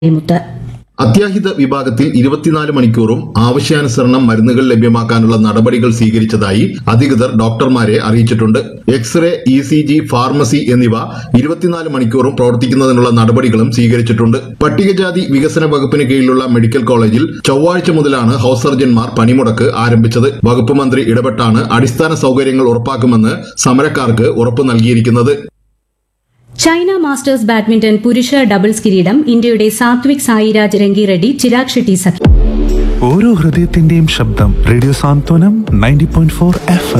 മുത്ത് അത്യാഹിത വിഭാഗത്തിൽ ഇരുപത്തിനാല് മണിക്കൂറും ആവശ്യാനുസരണം മരുന്നുകൾ ലഭ്യമാക്കാനുള്ള നടപടികൾ സ്വീകരിച്ചതായി അധികൃതർ ഡോക്ടർമാരെ അറിയിച്ചിട്ടുണ്ട് X-ray E C G pharmacy എന്നിവ ഇരുപത്തിനാല് മണിക്കൂറും പ്രവർത്തിക്കുന്നതിനുള്ള നടപടികളും സ്വീകരിച്ചിട്ടുണ്ട് പട്ടികജാതി വികസന വകുപ്പിന് കീഴിലുള്ള മെഡിക്കൽ കോളേജിൽ ചൊവ്വാഴ്ച മുതലാണ് ഹൌസ് സർജൻമാർ പണിമുടക്ക് ആരംഭിച്ചത് വകുപ്പ് മന്ത്രി ഇടപെട്ടാണ് അടിസ്ഥാന സൌകര്യങ്ങൾ ഉറപ്പാക്കുമെന്ന് സമരക്കാർക്ക് ഉറപ്പു നൽകിയിരിക്കുന്നത് ചൈന മാസ്റ്റേഴ്സ് ബാഡ്മിന്റൺ പുരുഷ ഡബിൾസ് കിരീടം ഇന്ത്യയുടെ സാത്വിക് സായിരാജ് രംഗിറെഡ്ഡി ചിരാഗ് ഷെട്ടി സഖ്യം ഓരോ ഹൃദയത്തിന്റെയും ശബ്ദം radio Santhwanam ninety point four F